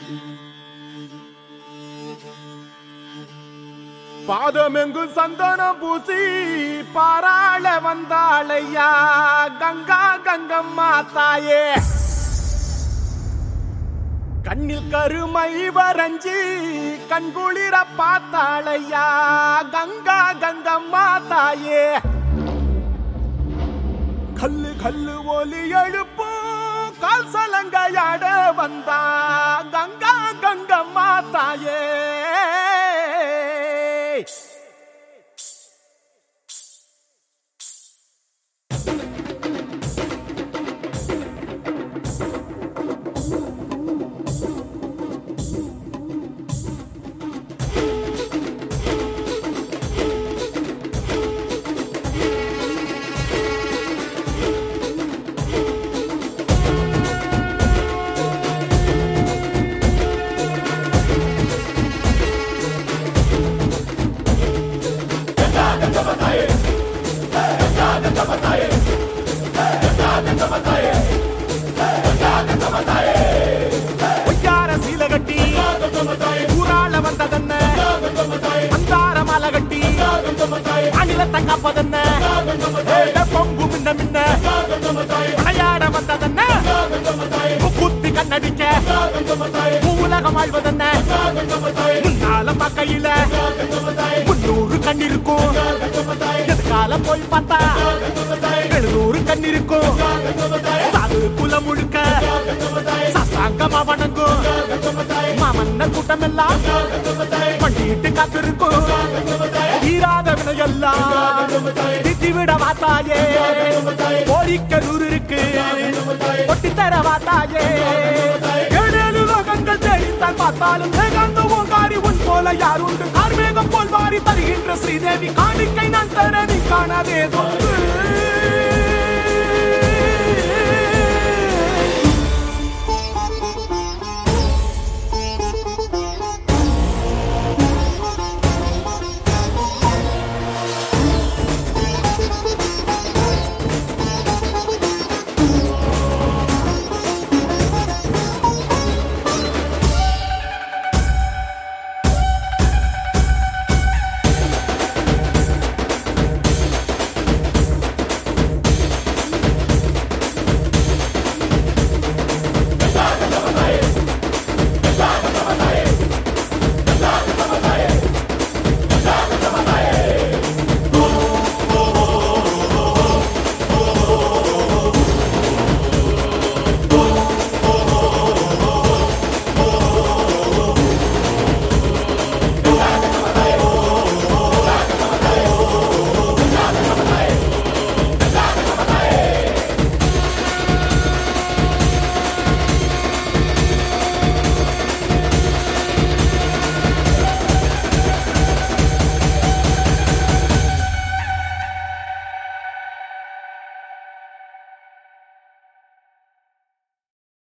பாதமெங்கும் சந்தனம் பூசி பாராள வந்தாளையா கங்கா கங்கம்மா தாயே கண்ணில் கருமை வரைஞ்சி கண்குளிர பார்த்தாளையா கங்கா கங்கம்மா தாயே கல்லு கல்லு ஒலி எழுப்பு கால் சலங்கையாட வந்தா கங்கா கங்கம்மா தாயே ஒய்யார சீல கட்டி ஊராள வந்ததென்ன அந்தார மலை கட்டி அணிலத்தை காப்பதென்ன ஏழ பொங்கு மின்ன மின்ன விளையாட வந்ததென்ன குத்தி கண்ணடிக்க உலகம் ஆழ்வதென்ன முன்னால பக்கையில முன்னூறு கண் இருக்கும் எதுக்கால போய் பார்த்தா எழுநூறு கண் இருக்கும் சாது குலம் முழுக்க சசாங்கமா வணங்கும் மாமன்ன கூட்டம் எல்லாம் பண்டிட்டு காத்திருக்கும் தீராத வினையெல்லாம் திட்டி விட வாத்தாயே கோரிக்கரூர் இருக்கு ஒட்டி தர வாத்தாயே ஏழேழு லோகங்கள் தேடித்தான் பார்த்தாலும் வேகாந்த ஓங்காரி உன் போல யார் உண்டு கார்மேகம் போல் வாரி தருகின்ற ஸ்ரீதேவி காணிக்கை நான் தர நீ காணாதே தொன்று